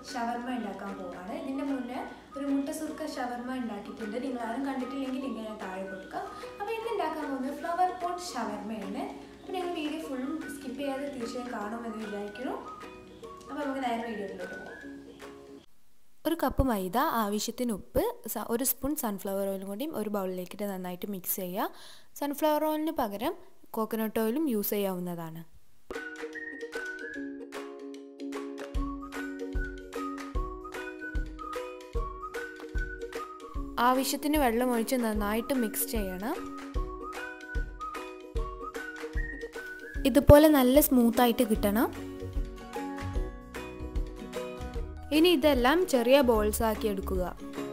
ഷവർമ ഉണ്ടാക്കാൻ പോവാണ് ഇതിൻ്റെ മുന്നേ ഒരു മുട്ട സുർക്ക ഷവർമ ഉണ്ടാക്കിയിട്ടുണ്ട് നിങ്ങൾ ആരും കണ്ടിട്ടില്ലെങ്കിൽ ലിങ്ക് ഞാൻ താഴെ കൊടുക്കാം അപ്പോൾ ഇന്ന് ഉണ്ടാക്കാൻ പോകുന്നത് ഫ്ലവർ പോട്ട് ഷവർമയാണ് അപ്പോൾ നിങ്ങൾ വീഡിയോ ഫുള്ളും സ്കിപ്പ് ചെയ്യാതെ തീർച്ചയായും കാണുമെന്ന് വിചാരിക്കുന്നു അപ്പോൾ നമുക്ക് നേരെ വീഡിയോയിലോട്ട് പോകാം ഒരു കപ്പ് മൈദ ആവശ്യത്തിന് ഉപ്പ് സ- ഒരു സ്പൂൺ സൺഫ്ലവർ ഓയിലും കൂടിയും ഒരു ബൗളിലേക്കിട്ട് നന്നായിട്ട് മിക്സ് ചെയ്യുക സൺഫ്ലവർ ഓയിലിന് പകരം കോക്കനട്ട് ഓയിലും യൂസ് ചെയ്യാവുന്നതാണ് ആവശ്യത്തിന് വെള്ളം ഒഴിച്ച് നന്നായിട്ട് മിക്സ് ചെയ്യണം ഇതുപോലെ നല്ല സ്മൂത്തായിട്ട് കിട്ടണം ഇനി ഇതെല്ലാം ചെറിയ ബോൾസ് ആക്കി എടുക്കുക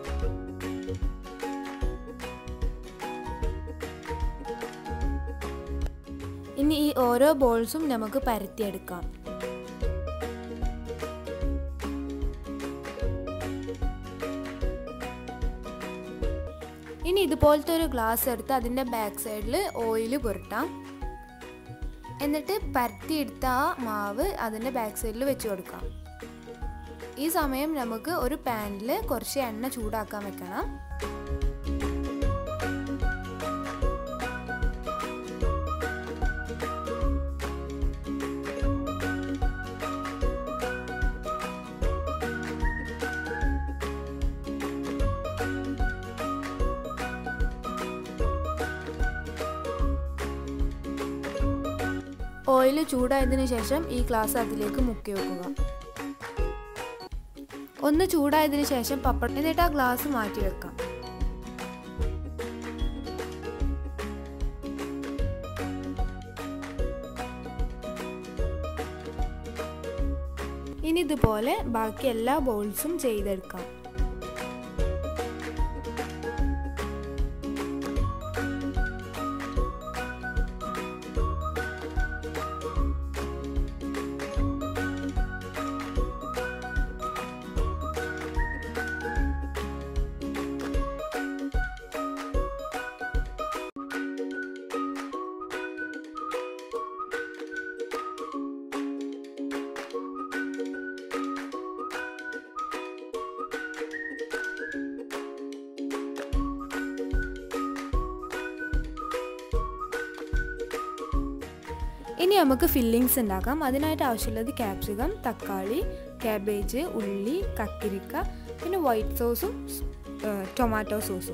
ഇനി ഈ ഓരോ ബോൾസും നമുക്ക് പരത്തിയെടുക്കാം ഇനി ഇതുപോലത്തെ ഒരു ഗ്ലാസ് എടുത്ത് അതിൻ്റെ ബാക്ക് സൈഡിൽ ഓയിൽ പുരട്ടാം എന്നിട്ട് പരത്തിയെടുത്ത ആ മാവ് അതിൻ്റെ ബാക്ക് സൈഡിൽ വെച്ച് കൊടുക്കാം ഈ സമയം നമുക്ക് ഒരു പാനിൽ കുറച്ച് എണ്ണ ചൂടാക്കാൻ വെക്കണം ഓയിൽ ചൂടായതിനു ശേഷം ഈ ഗ്ലാസ് അതിലേക്ക് മുക്കി വെക്കുക ഒന്ന് ചൂടായതിനു ശേഷം പപ്പടം എന്നിട്ട് ആ ഗ്ലാസ് മാറ്റി വെക്കാം ഇനി ഇതുപോലെ ബാക്കി എല്ലാ ബോൾസും ചെയ്തെടുക്കാം ഇനി നമുക്ക് ഫില്ലിങ്സ് ഉണ്ടാക്കാം അതിനായിട്ട് ആവശ്യമുള്ളത് ക്യാപ്സിക്കം തക്കാളി കാബേജ് ഉള്ളി കക്കിരിക്ക പിന്നെ വൈറ്റ് സോസും ടൊമാറ്റോ സോസും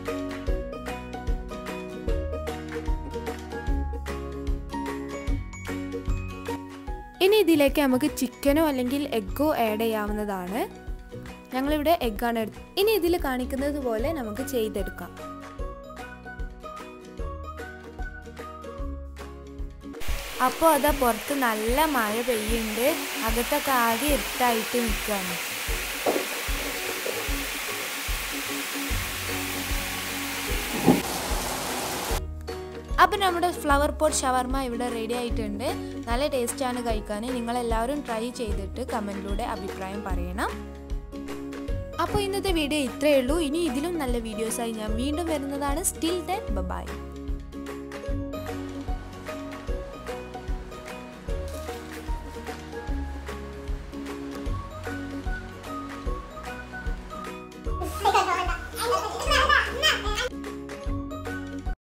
ഇനി ഇതിലേക്ക് നമുക്ക് ചിക്കനോ അല്ലെങ്കിൽ എഗ്ഗോ ആഡ് ചെയ്യാവുന്നതാണ് ഞങ്ങളിവിടെ എഗ്ഗാണ് എടുത്തത് ഇനി ഇതിൽ കാണിക്കുന്നത് പോലെ നമുക്ക് ചെയ്തെടുക്കാം അപ്പോൾ അതാ പുറത്ത് നല്ല മഴ പെയ്യുന്നുണ്ട് അകത്തൊക്കെ ആകെ ഇരുട്ടായിട്ട് നിൽക്കുകയാണ് അപ്പം നമ്മുടെ ഫ്ലവർ പോട്ട് ഷവർമ ഇവിടെ റെഡി ആയിട്ടുണ്ട് നല്ല ടേസ്റ്റാണ് കഴിക്കാൻ നിങ്ങളെല്ലാവരും ട്രൈ ചെയ്തിട്ട് കമൻറ്റിലൂടെ അഭിപ്രായം പറയണം അപ്പോൾ ഇന്നത്തെ വീഡിയോ ഇത്രയേ ഉള്ളൂ ഇനി ഇതിലും നല്ല വീഡിയോസായി ഞാൻ വീണ്ടും വരുന്നതാണ് still then bye I got